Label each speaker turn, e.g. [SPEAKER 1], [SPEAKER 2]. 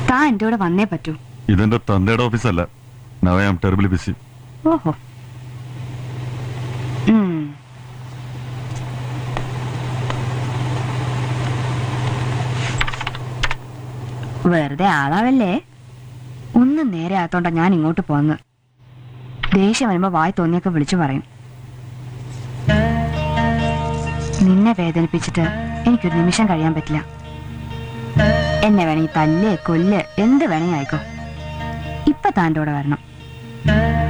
[SPEAKER 1] താൻ എന്റെ കൂടെ വന്നേ പറ്റൂ
[SPEAKER 2] ഇതെന്റെ തന്തയുടെ ഓഫീസല്ല now I am terribly busy
[SPEAKER 1] ഓഹോ ഉം. വെറുതെ ആളാവല്ലേ ഒന്നും നേരെ ആത്തോണ്ടാ ഞാൻ ഇങ്ങോട്ട് പോന്ന് ദേഷ്യം വരുമ്പോ വായി തോന്നിയൊക്കെ വിളിച്ചു പറയും നിന്നെ വേദനിപ്പിച്ചിട്ട് എനിക്കൊരു നിമിഷം കഴിയാൻ പറ്റില്ല എന്നെ വേണമെങ്കിൽ തല്ല് കൊല്ല് എന്ത് വേണമെങ്കിൽ ആയിക്കോ ഇപ്പൊ താൻ്റെ കൂടെ വരണം